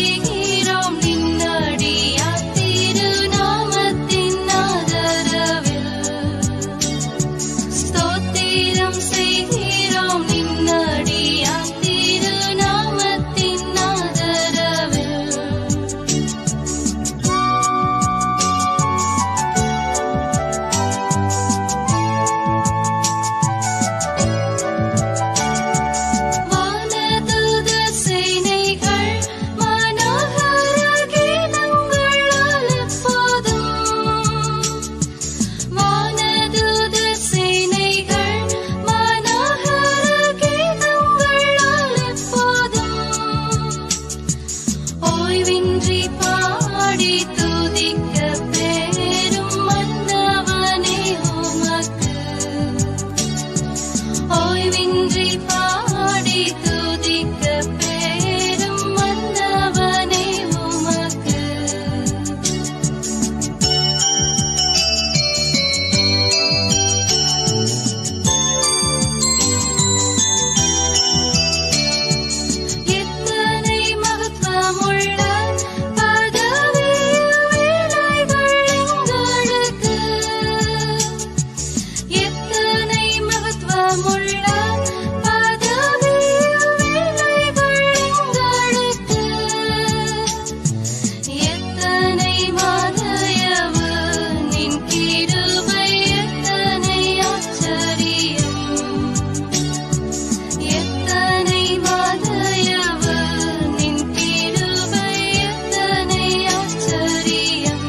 செய்கிறோம் நின்னடியா திருநாமத்தின் ஆதரவில் ஸ்தோத்திரம் செய்கிறோம் நின்னடியா திருநாமத்தின் ஆதரவில் வானதூத சேனைகள் மனோகர கீதங்களால் எப்போதும் வானதூத சேனைகள் மனோகர கீதங்களால் எப்போதும் ஓய்வின்றி பாடி துதிக்க பேரும் மன்னவனே உமக்கு ஓய்வின்றி பாடி துதிக்க பேரும் மன்னவனே உமக்கு எத்தனை மகத்துவமுள்ள பதவியில் வேலைகள் எங்களுக்கு எத்தனை மகத்துவமுள்ள பதவியில் வேலைகள் எங்களுக்கு எத்தனை மாதயவு நின் கிருபை எத்தனை ஆச்சரியம் எத்தனை மாதயவு நின் கிருபை எத்தனை ஆச்சரியம்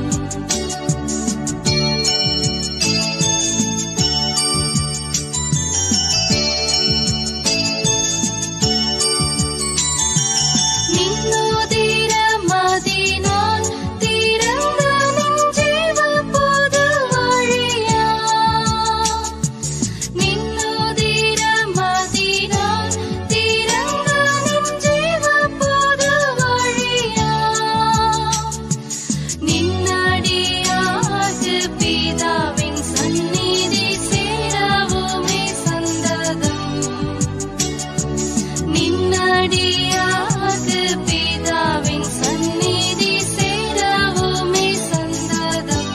நின்னோதிர மதினான் திறந்த நின் ஜீவ பொது வழியா நின்னோதிர மதினான் திறந்த நின் ஜீவ பொது வழியா நின்னடியாக பிதாவின் சந்நிதி சேரவுமே சந்ததம் நின்னடியாக பிதாவின் சந்நிதி சேரவுமே சந்ததம்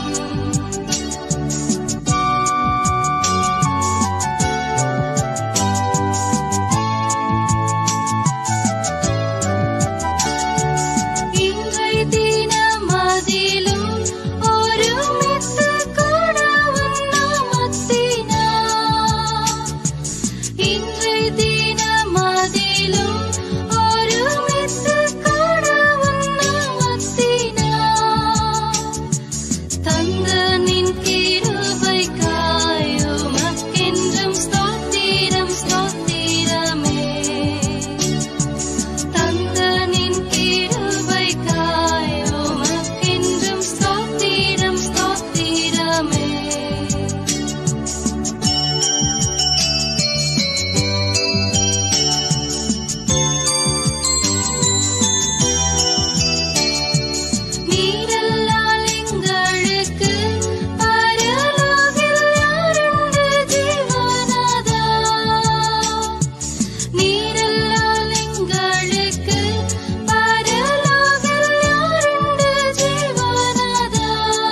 இன்றை தினமதிலும் ஒருமித்து கூட உன்னாமத்தினா இன்றை தினமதிலும் ஒருமித்து கூட உன்னாமத்தினா தந்த நின் கிருபைக்காய் உமக்கென்றும் ஸ்தோத்திரம் ஸ்தோத்திரமே தந்த நின் கிருபைக்காய் உமக்கென்றும் ஸ்தோத்திரம் ஸ்தோத்திரமே நீரல்லால் எங்களுக்கு பரலோகில் யாருண்டு ஜீவனாதா நீரல்லால் எங்களுக்கு பரலோகில் யாருண்டு ஜீவனாதா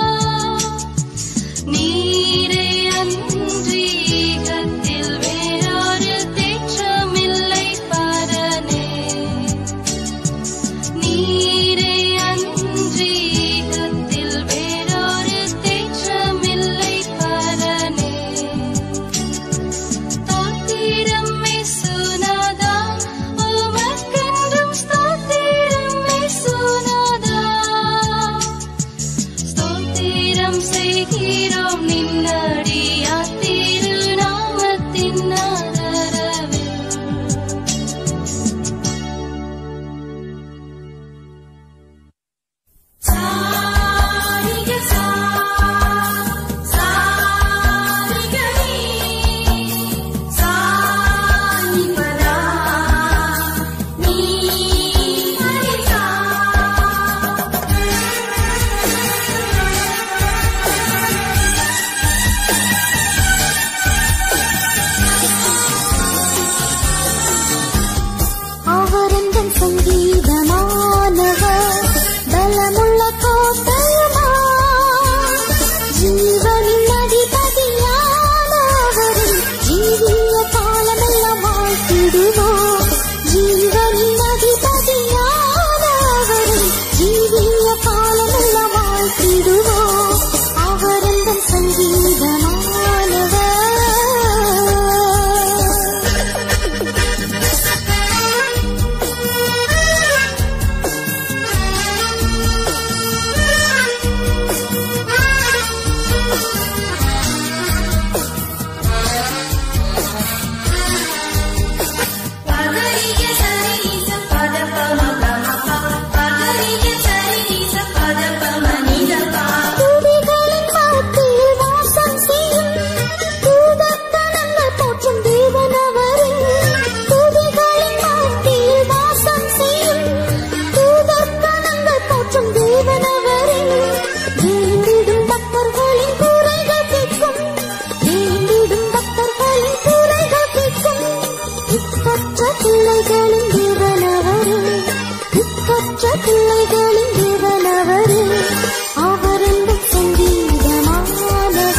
நீரே அன்றி ஈகத்தில் வேறொரு தேற்றமில்லை பரனே நீரே அன்றி ஈகத்தில் வேறொரு தேற்றமில்லை பரனே ஸ்தோத்திரம் இயேசுநாதா உமக்கென்றும் ஸ்தோத்திரம் இயேசுநாதா ஸ்தோத்திரம் செய்கிறோம் நின்னடியா திருநாமத்தின் ஆதரவில் பெற்ற பிள்ளைகளின் தேவனவரே அவர் இந்த சங்கீதமானவர்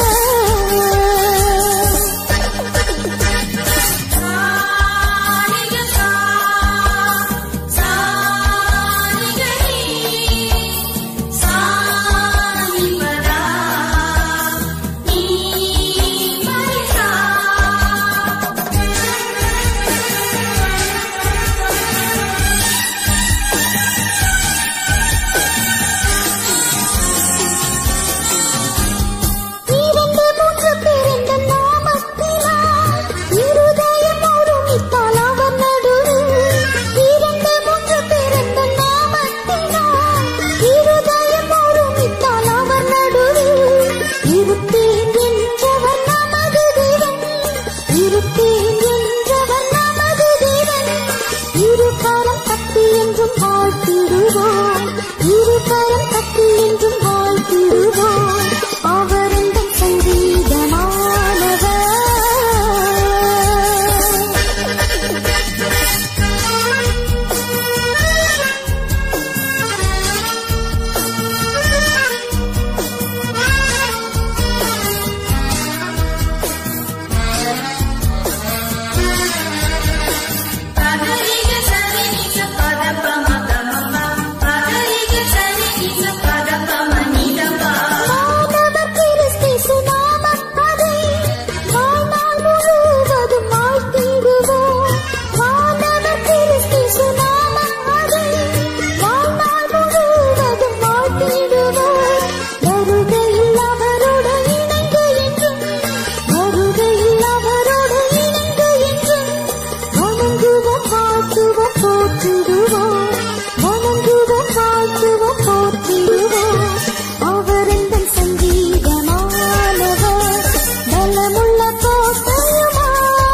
இரண்டு மூன்று பிறந்த நாமத்தினால் இருதயம் ஒருமித்தால் அவர் நடுவில் இரண்டு மூன்று பிறந்த நாமத்தினால் இருதயம் ஒருமித்தால் அவர் நடுவில் இருப்பேன் என்றவர் நமது தேவன் இருப்பேன் என்றவர் நமது தேவன் இருகரம் தட்டி என்றும் வாழ்த்திடுவோம் இருகரம் தட்டி என்றும் வாழ்த்திடுவோம் அவர் இந்த சங்கீதமானவர் மாணவர் கிறிஸ்து நாமப்பதை வாழ்நாள் முழுவதும் வாழ்த்திடுவோம் மாணவர் கிறிஸ்து நாமப்பதை வாழ்நாள் முழுவதும் வாழ்த்திடுவோம் வருகையில் அவரோடு இணைந்து என்றும் வருகையில் அவரோடு இணைந்து என்றும் வணங்குவோம் வாழ்த்துவோம் போற்றிடுவோம் வணங்குவோம் வாழ்த்துவோம் போற்றிடுவோம் அவர் இந்த சங்கீதமானவர் பலமுள்ள கோட்டையுமா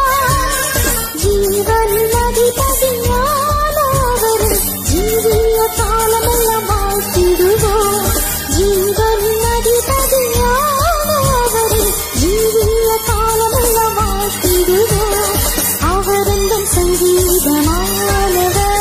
ஜீவன் அதிபதியானவர் ஜீவிய காலமெல்லாம் வாழ்த்திடுவோம் ஜீவன் அதிபதியானவர் ஜீவிய காலமெல்லாம் வாழ்த்திடுவோம் அவர் இந்த சங்கீதமானவர்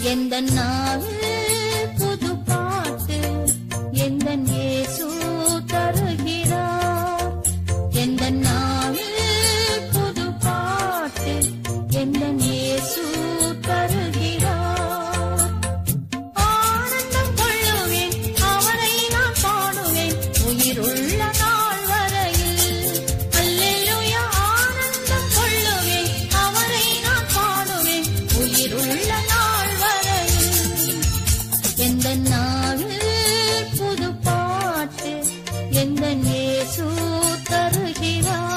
எந்த நாவில் புது பாட்டு எந்த இயேசு தருகிறார் எந்த நாவில் புது பாட்டு எந்த இயேசு தருகிறார் ஆனந்தம் கொள்ளுவேன் அவரை நான் பாடுவேன் உயிருள்ள நாள் வரையில் அல்லேலூயா ஆனந்தம் கொள்ளுவேன் அவரை நான் பாடுவேன் உயிருள்ள நாள் வரையில் எந்த நாவில் புது பாட்டு எந்த இயேசு தருகிறார்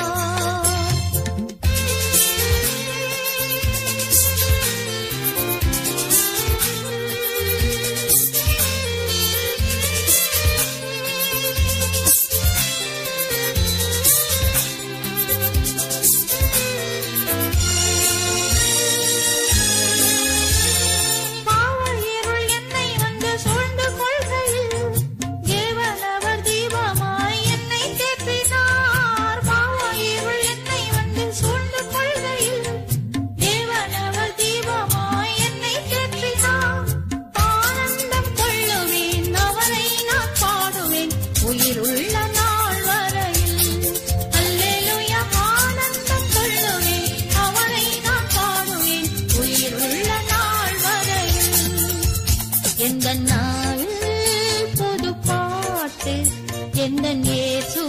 பாவ இருள் என்னை வந்து சூழ்ந்து கொள்கையில் தேவன் அவர் தீபமாய் என்னை தேற்றினார் பாவ இருள் என்னை வந்து சூழ்ந்து கொள்கையில் தேவன் அவர் தீபமாய் என்னை தேற்றினார் ஆனந்தம் கொள்ளுவேன் அவரை நான் பாடுவேன் உயிருள்ள நாள் வரையில் அல்லேலூயா ஆனந்தம் கொள்ளுவேன் அவரை நான் பாடுவேன் உயிருள்ள நாள் வரையில் எந்த நாளில் புது பாட்டு எந்த இயேசு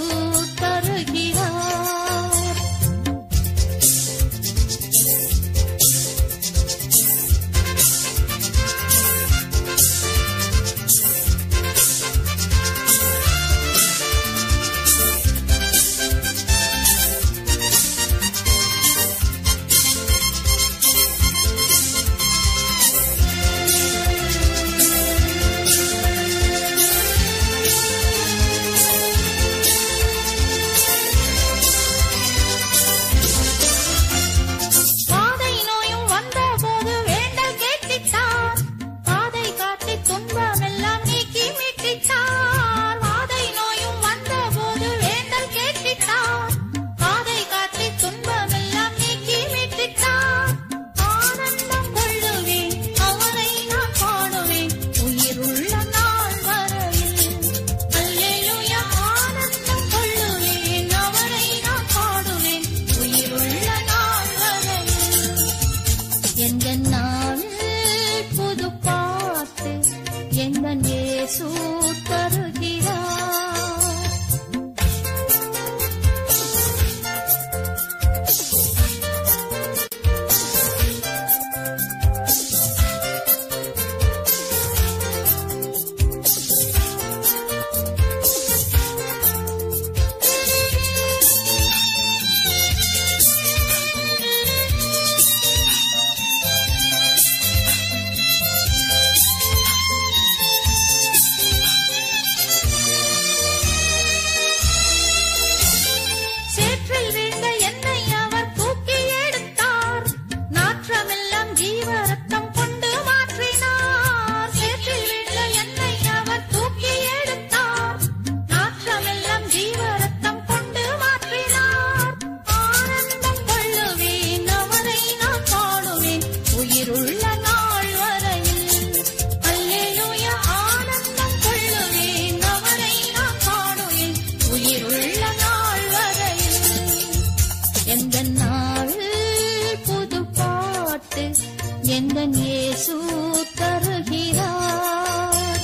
தருகிறார் பாதை நோயும் வந்தபோது வேண்டல் கேட்டிட்டார் பாதை காட்டி துன்பமெல்லாம் நீக்கி மீட்டிட்டார் பாதை நோயும் வந்தபோது வேண்டல் கேட்டிட்டார் பாதை காட்டி துன்பமெல்லாம் நீக்கி மீட்டிட்டார் ஆனந்தம் கொள்ளுவேன் அவரை நான் பாடுவேன் உயிருள்ள நாள் வரையில் அல்லேலூயா ஆனந்தம் கொள்ளுவேன் அவரை நான் பாடுவேன் உயிருள்ள நாள் வரையில் எந்த நாளில் புது பாட்டு எந்த இயேசு தருகிறார் சேற்றில் வீழ்ந்த என்னை அவர் தூக்கி எடுத்தார் நாற்றமெல்லாம் ஜீவ ரத்தம் கொண்டு மாற்றினார் சேற்றில் வீழ்ந்த என்னை அவர் தூக்கி எடுத்தார் நாற்றமெல்லாம் ஜீவ ரத்தம் கொண்டு மாற்றினார் ஆனந்தம் கொள்ளுவேன் அவரை நான் பாடுவேன் உயிருள்ள நாள் வரையில் அல்லேலூயா ஆனந்தம் கொள்ளுவேன் அவரை நான் பாடுவேன் உயிருள்ள நாள் வரையில் எந்த நாளில் புது பாட்டு எந்த இயேசு தருகிறார்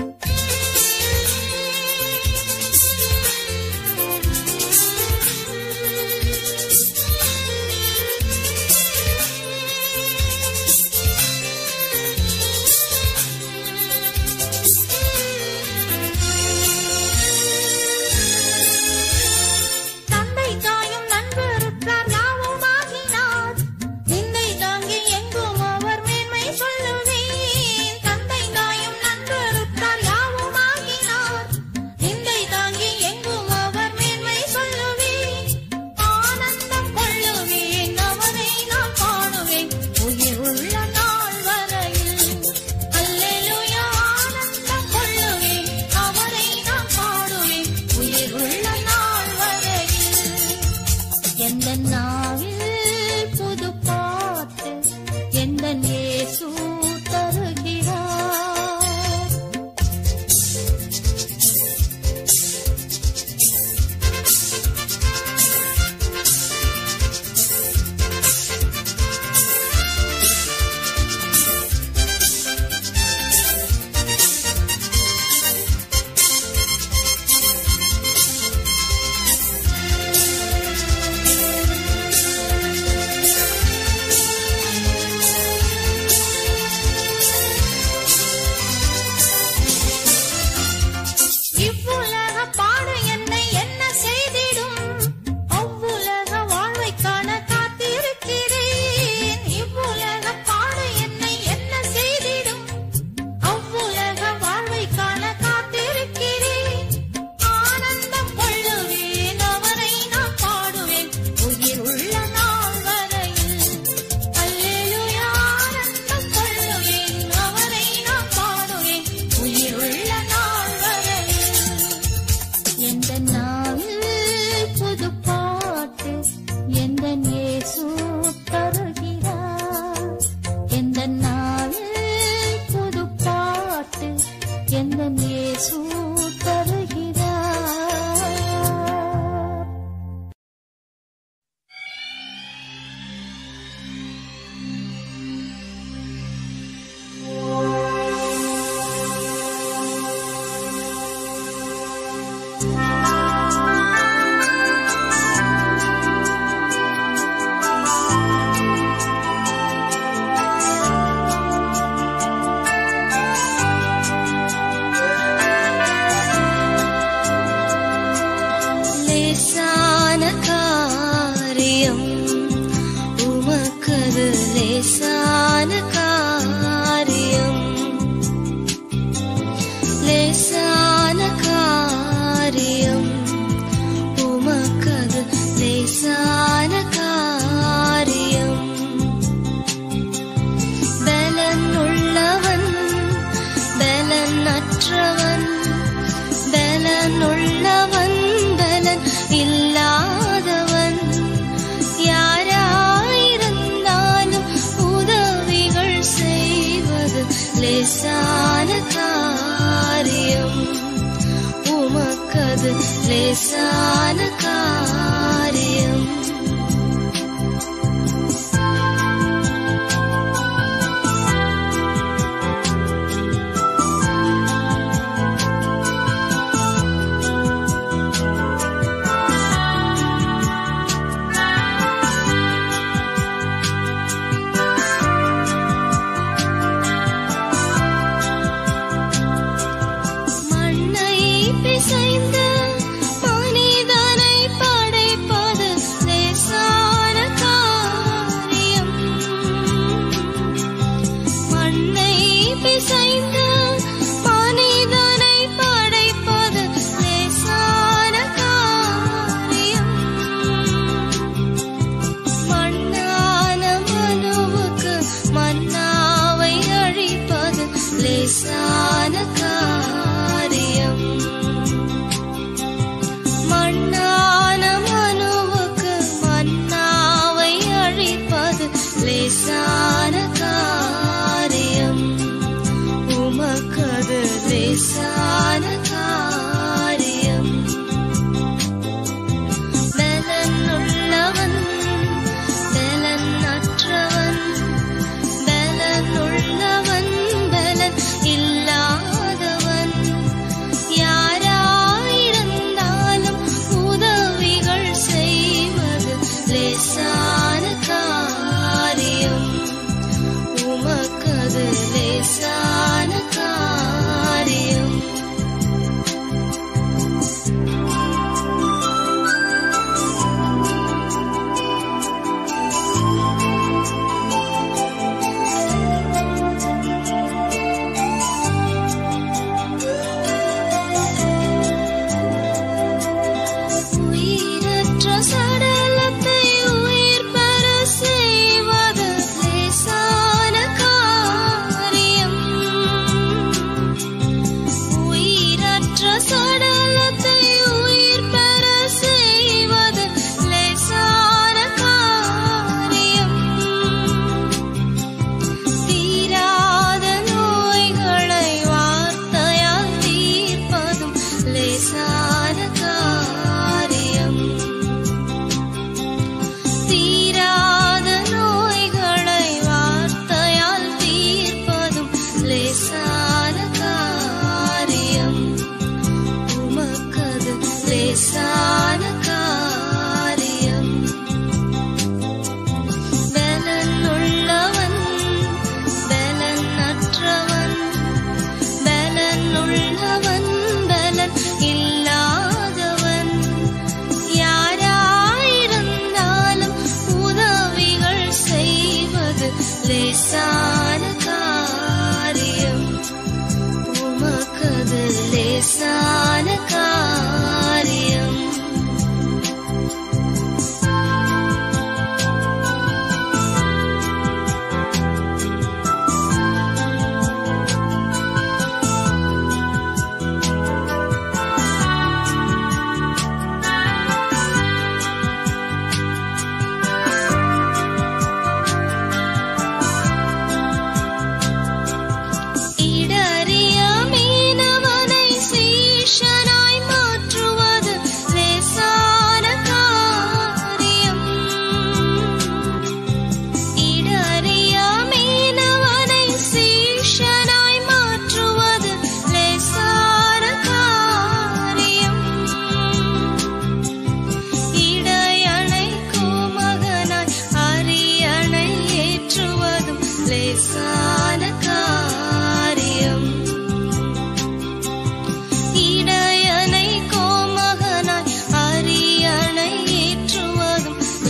தந்தை தாயும் நண்பருக்கார் யாவும் ஆகினார் நிந்தை தாங்கி எங்கும் அவர் மேன்மை சொல்லுவேன் தந்தை தாயும் நண்பருக்கார் யாவும் ஆகினார் நிந்தை தாங்கி எங்கும் அவர் மேன்மை சொல்லுவேன் ஆனந்தம் கொள்ளுவேன் அவரை நான் பாடுவேன் உயிர் உள்ள நாள் வரையில் அல்லேலூயா ஆனந்தம் கொள்ளுவேன் அவரை நான் பாடுவேன் உயிர் உள்ள நாள் வரையில் எந்த நாவில் புது பாட்டு எந்த இயேசு தருகிறார்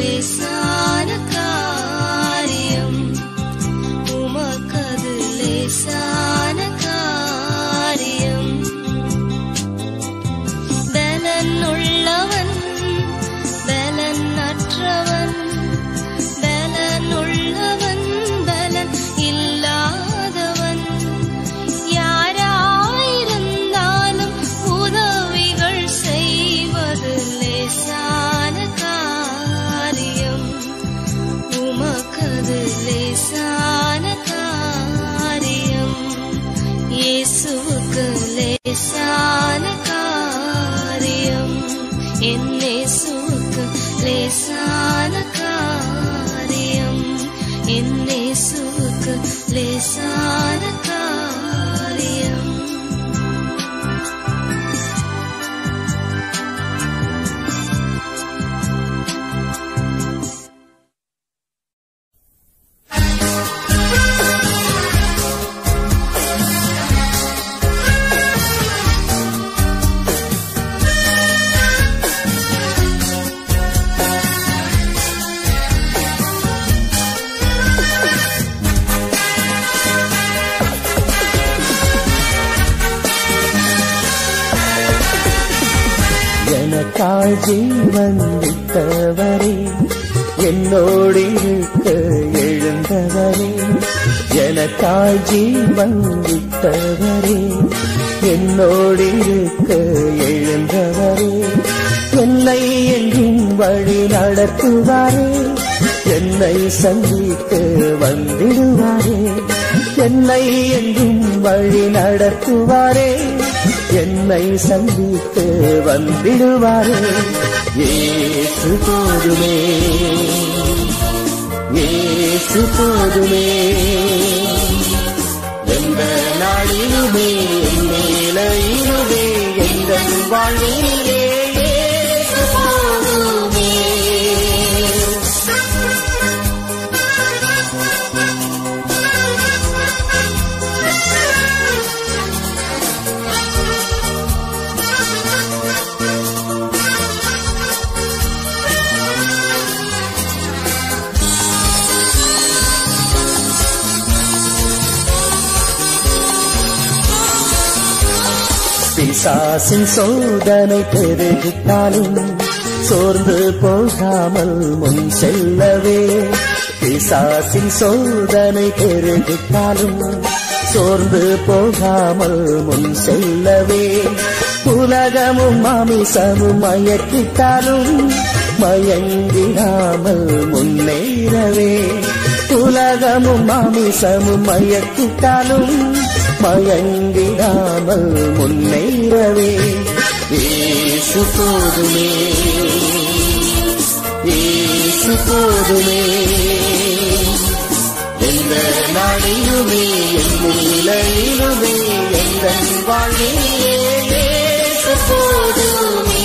லேசான காரியம் உமக்கது லேசான காரியம் பலன் உள்ளவன் பலன் அற்றவன் பலன் உள்ளவன் பலன் இல்லாதவன் யாராயிருந்தாலும் உதவிகள் செய்வது லேசான காரியம் உமக்கது லேசான காரியம் இயேசுவுக்கு லேசான காரியம் என் இயேசுவுக்கு லேசான காரியம் என் இயேசுவுக்கு லேசான காரியம் எனக்காய் ஜீவன் விட்டவரே என்னோடு இருக்க எழுந்தவரே எனக்காய் ஜீவன் விட்டவரே என்னோடு இருக்க எழுந்தவரே என்னை என்றும் வழி நடத்துவாரே என்னை சந்திக்க வந்திடுவாரே என்னை என்றும் வழி நடத்துவாரே என்னை சந்திக்க வந்திடுவாரே ஏசு போதுமே ஏசு போதுமே எந்த நாளிலுமே மேலையிலுமே எந்த வாழ்விலே ஏசு போதுமே பிசாசின் சோதனை பெருகிட்டாலும் சோர்ந்து போகாமல் முன் செல்லவே பிசாசின் சோதனை பெருகிட்டாலும் சோர்ந்து போகாமல் முன் செல்லவே உலகமும் மாமிசமும் மயக்கிட்டாலும் மயங்கிடாமல் முன்னேறவே உலகமும் மாமிசமும் மயக்கிட்டாலும் மயங்கிடாமல் முன்னேறவே ஏசு போதுமே ஏசு போதுமே எந்த நாளிலுமே என் நிலையிலுமே எந்த வாழ்விலே ஏசு போதுமே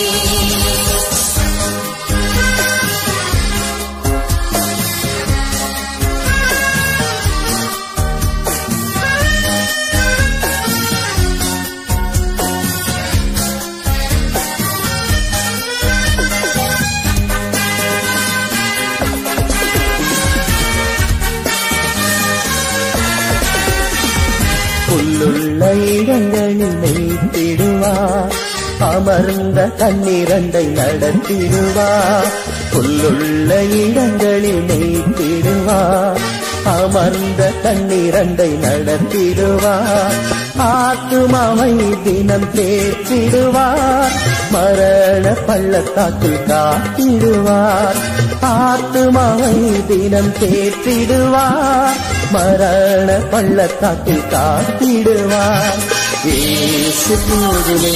புல்லுள்ள இடங்களில் வைத்திடுவார் அமர்ந்த தண்ணீரண்டை நடத்திடுவார் புல்லுள்ள இடங்களில் வைத்திடுவார் அமர்ந்த தண்ணீரண்டை நடத்திடுவார் ஆத்துமாவை தினம் தேற்றிடுவார் மரண பள்ளத்தாக்கில் காத்திடுவார் ஆத்துமாவை தினம் தேற்றிடுவார் மரண பள்ளத்தாக்கில் காத்திடுவார் ஏசு போதுமே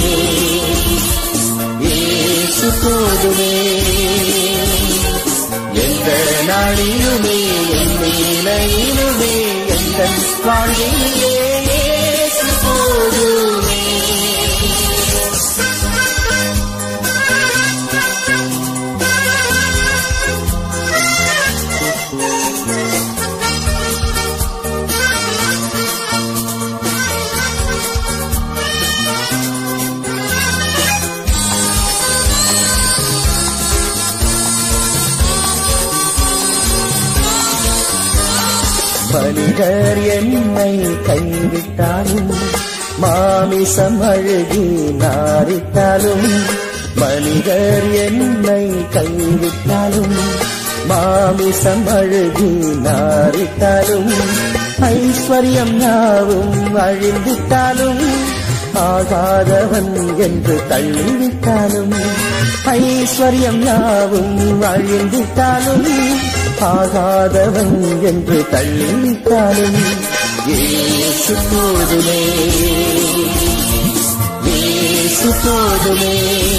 ஏசு போதுமே எந்த நாளிலுமே என் நிலையிலுமே எந்த வாழ்விலே இயேசு போதுமே மனிதர் என்னை கைவிட்டாலும் மாமிசம் அழுகி நாரிட்டாலும் மனிதர் என்னை கைவிட்டாலும் மாமிசம் அழுகி நாரிட்டாலும் ஐஸ்வர்யம் யாவும் அழிந்திட்டாலும் ஆகாதவன் என்று தள்ளிவிட்டாலும் ஐஸ்வர்யம் யாவும் அழிந்திட்டாலும் ஆகாதவன் என்று தள்ளிவிட்டாலும் ஏசு போதுமே ஏசு போதுமே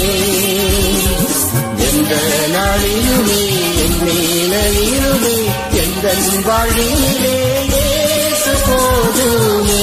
எந்த நாளிலுமே என் மேலையிலுமே எந்த வாழ்விலே ஏசு போதுமே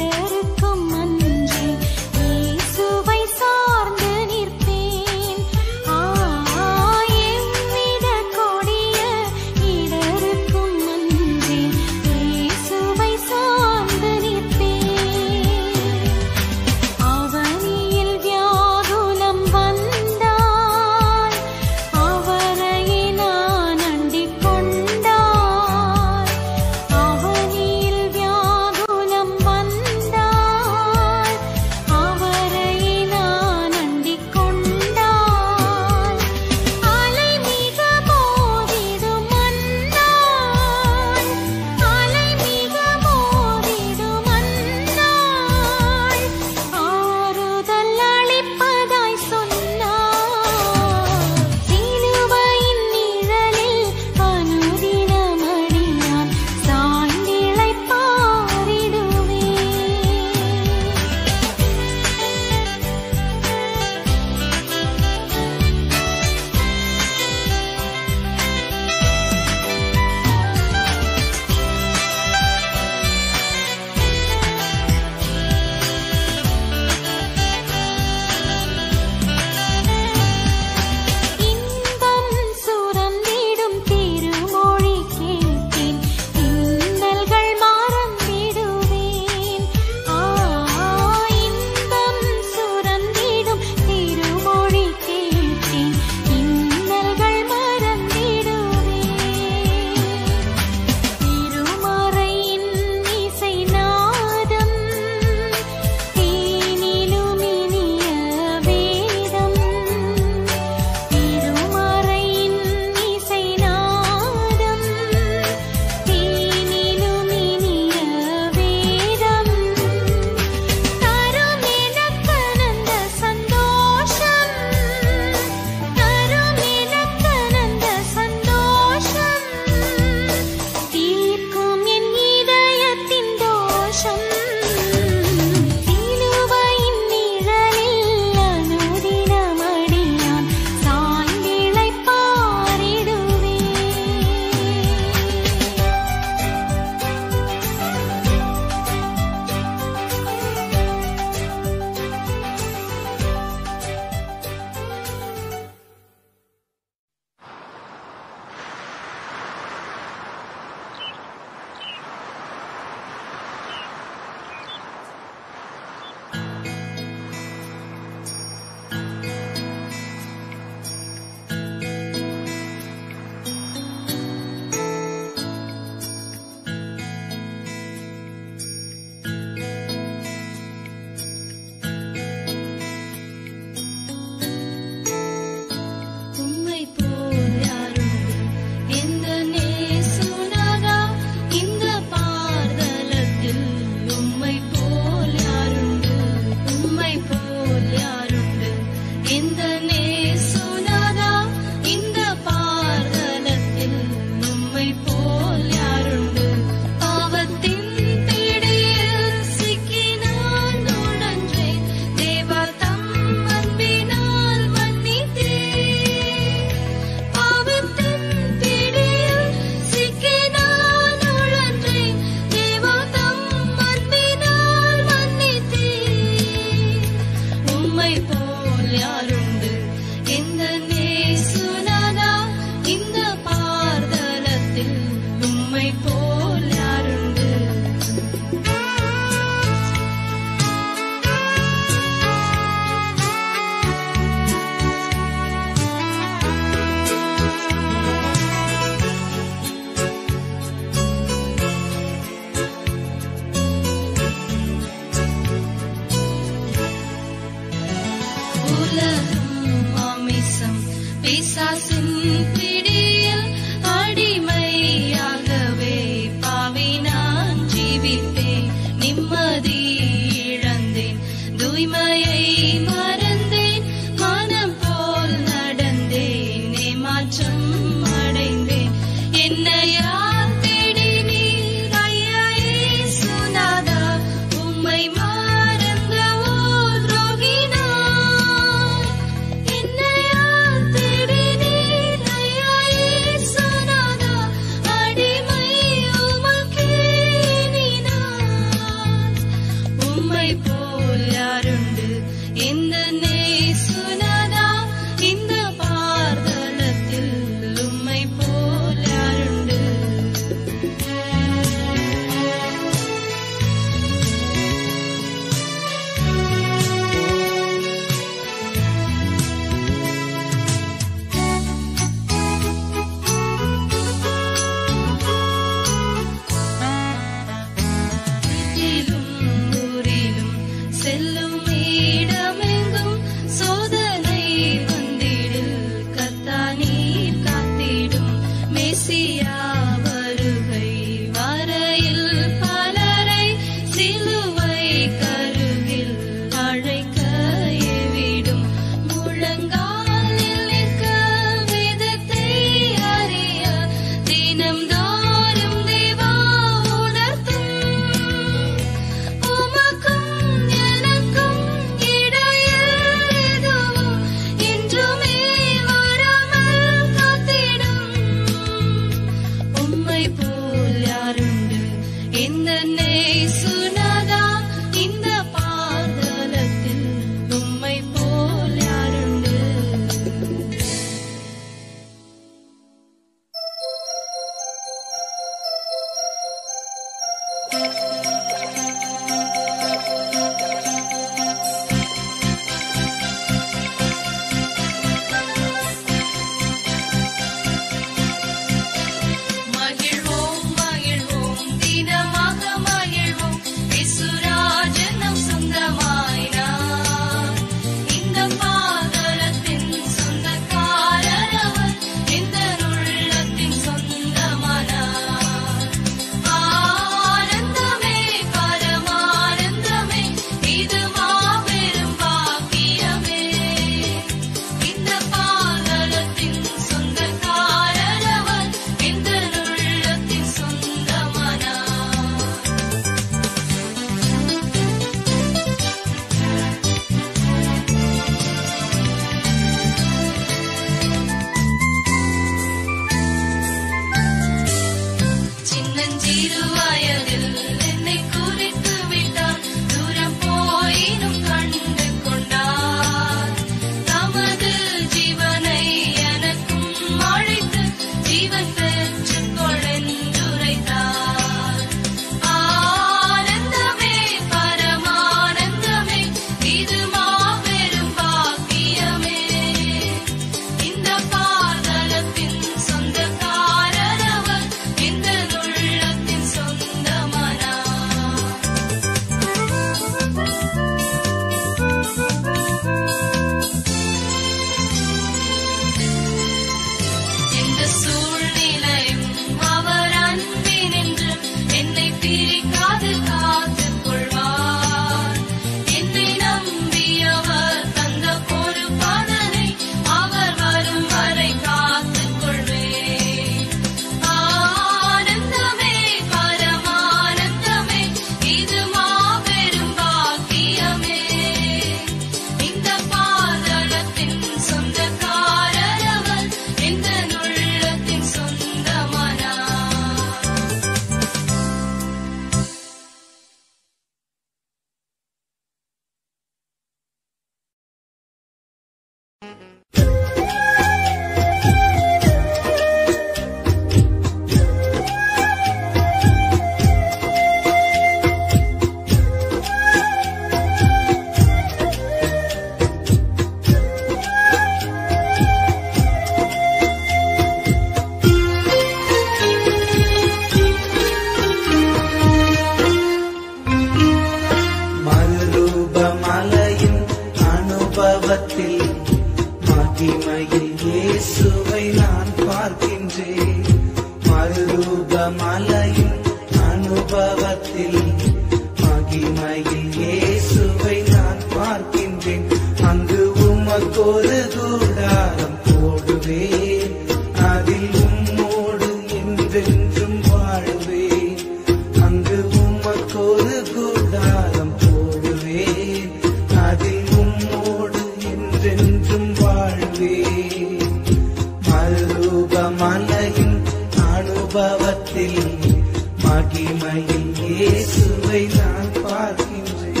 அனுபவத்தில் மகிமையில் இயேசுவை நான் பார்க்கின்றேன் மறுரூப மலையின் அனுபவத்தில் மகிமையில் இயேசுவை நான் பார்க்கின்றேன் அங்கு உமக்கொரு கூடாரம் போடுவேன் அதில் உம்மோடு என்றென்றும் வாழ்வேன் அங்கு உமக்கொரு கூடாரம் போடுவேன் அதில் உம்மோடு என்றென்றும் வாழ்வேன் மறுரூப மலையின் அனுபவத்தில் மகிமையில் இயேசுவை நான் பார்க்கின்றேன்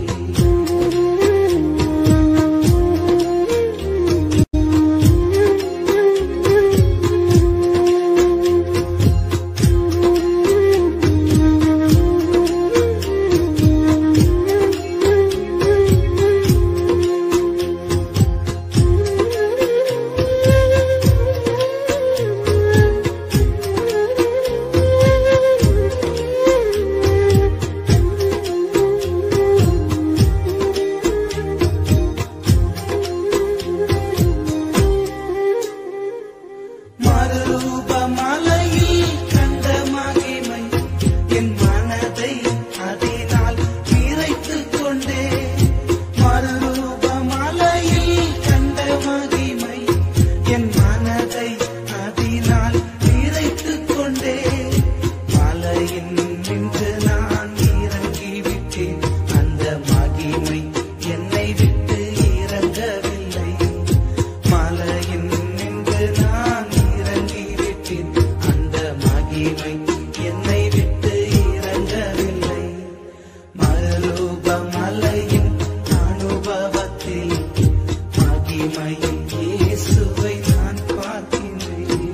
மறுரூப மலையில் கண்ட மகிமை என் மனதை அதனால் நிறைத்துக் கொண்டே மறுரூப மலையில் கண்ட மகிமை என் மனதை அதனால் நிறைத்துக் கொண்டே மலையின் நின்று நான் இறங்கிவிட்டேன் அந்த மகிமை என்னை விட்டு இறங்கவில்லை மலையின் நின்று நான் இறங்கிவிட்டேன் அந்த மகிமை என்னை விட்டு இறங்கவில்லை மறுரூப மலையின் அனுபவத்தில் மகிமையில் இயேசுவை நான் பார்க்கின்றேன்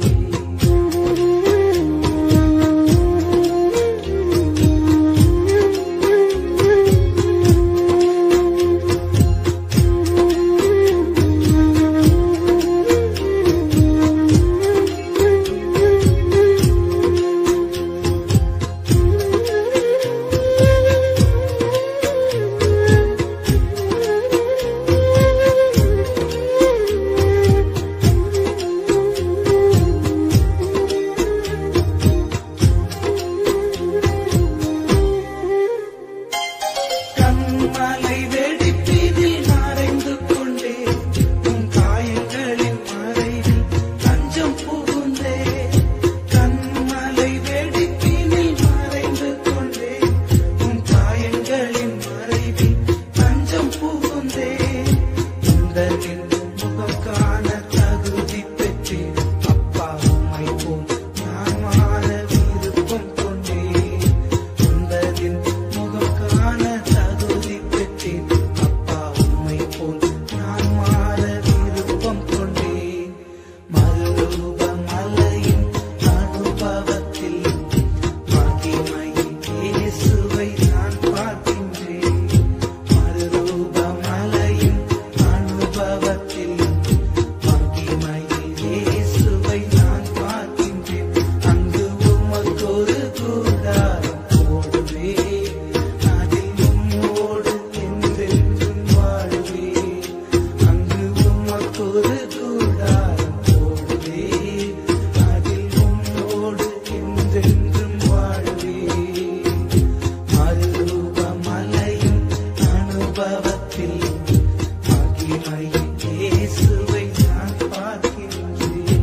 கண்மலை வெடிப்பினில் மறைந்து கொண்டே உன் காயங்களின் மறைவில் தஞ்சம் புகுந்தே கண்மலை வெடிப்பினில் மறைந்து கொண்டே உன் காயங்களின் மறைவில் தஞ்சம் புகுந்தே உந்தனின் முகம் காண தகுதி பெற்றேன் அப்பா உம்மை போல் நான் மாற விருப்பம் கொண்டேன் உந்தனின் முகம் காண தகுதி பெற்றேன் அப்பா உம்மை போல் நான் மாற விருப்பம் கொண்டேன் மறுரூப மலையின் அனுபவத்தில் மகிமையின் இயேசுவை நான் பார்க்கின்றேன் மறுரூப மலையின் அனுபவத்தில் மகிமையில் இயேசுவை நான் பார்க்கின்றேன் அங்கு உமக்கொரு கூடாரம் போடுவேன் அதில் உம்மோடு என்றென்றும் வாழ்வேன் அங்கு உமக்கொரு கூடாரம் போடுவேன் அதில் உம்மோடு என்றென்றும் வாழ்வேன் மறுரூப மலையின் அனுபவத்தில் மகிமையின் இயேசுவை நான் பார்க்கின்றேன்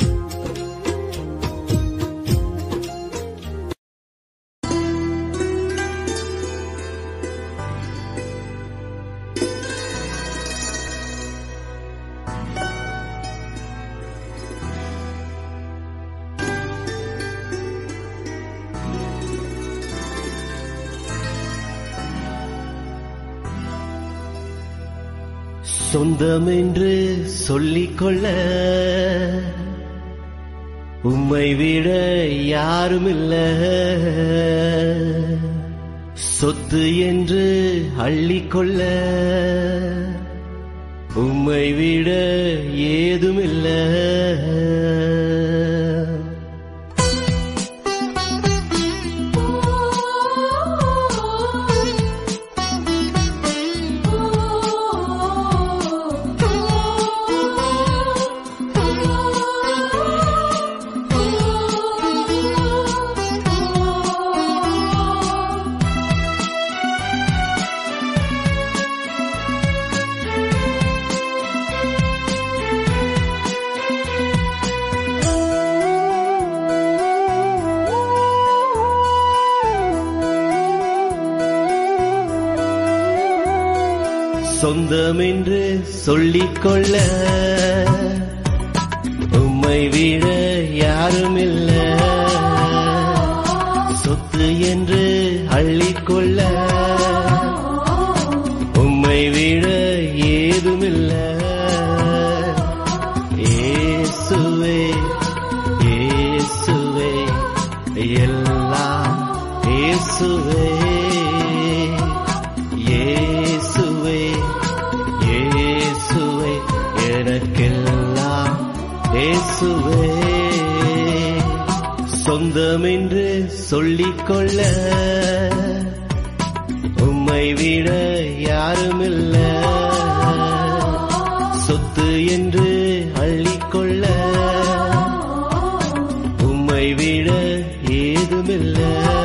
சொந்தமென்று சொல்லிக்கொள்ள உம்மை விட யாருமில்ல சொத்து என்று அள்ளிக்கொள்ள உம்மை விட ஏதுமில்ல சொந்தமென்று சொல்லிக்கொள்ள உம்மை விட யாரும் இல்ல சொத்து என்று அள்ளிக்கொள்ள உம்மை விட ஏதுமில்ல இயேசுவே இயேசுவே எல்லாம் இயேசுவே இயேசுவே இயேசுவே எனக்கெல்லாம் இயேசுவே சொந்தமென்று சொல்லிக்கொள்ள உம்மை விட யாருமில்ல சொத்து என்று அள்ளிக்கொள்ள உம்மை விட ஏதுமில்ல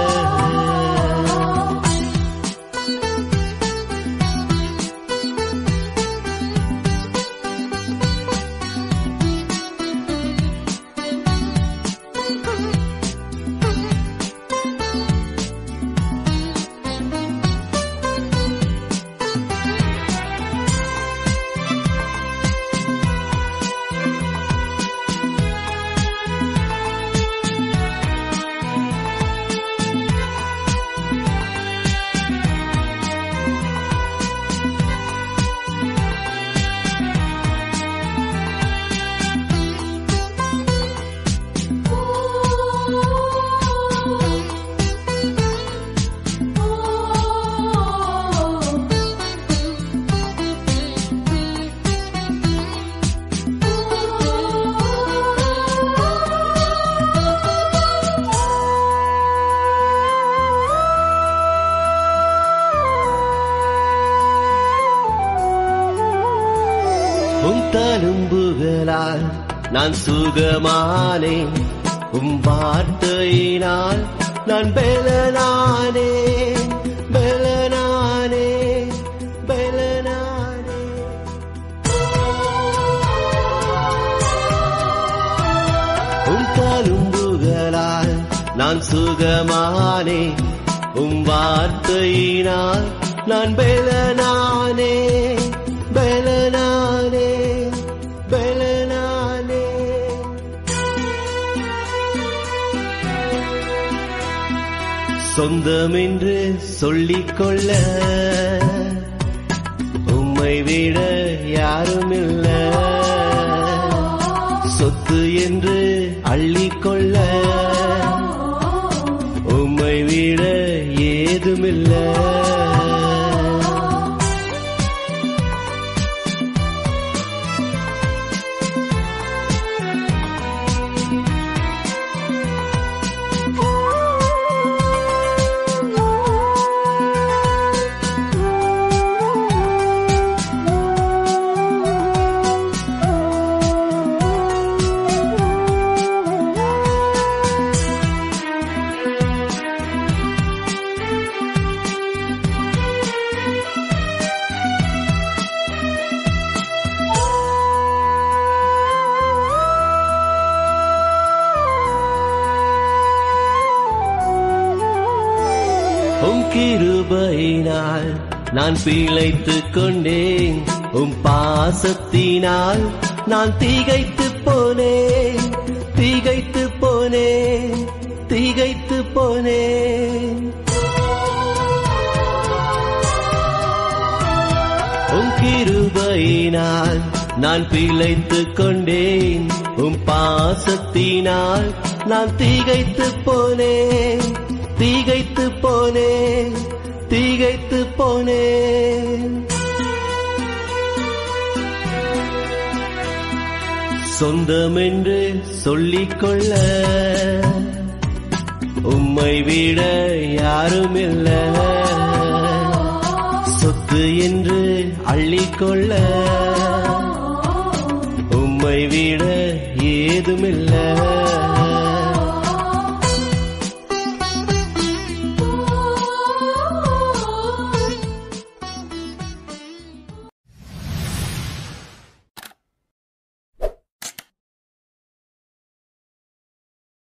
உம் தழும்புகளால் நான் சுகமானேன் உம் வார்த்தையினால் நான் பெலனானே பெலனானே பெலனானே உம் தழும்புகளால் நான் சுகமானே உம் வார்த்தையினால் நான் பெலனானே பெலனானே பெலனானே சொந்தமென்று சொல்லிக்கொள்ள உம்மை விட யாருமில்ல சொத்து என்று அள்ளிக்கொள்ள உம்மை விட ஏதுமில்ல உம் கிருபையினால் நான் பிழைத்துக் கொண்டேன் உம் பாசத்தினால் நான் திகைத்து போனேன் திகைத்து போனேன் திகைத்து போனேன் உம் கிருபையினால் நான் பிழைத்துக் கொண்டேன் உம் பாசத்தினால் நான் திகைத்து போனேன் திகைத்து போனேன் திகைத்து போனேன் சொந்தமென்று சொல்லிக்கொள்ள உம்மை விட யாருமில்ல சொத்து என்று அள்ளிக்கொள்ள உம்மை விட ஏதுமில்லை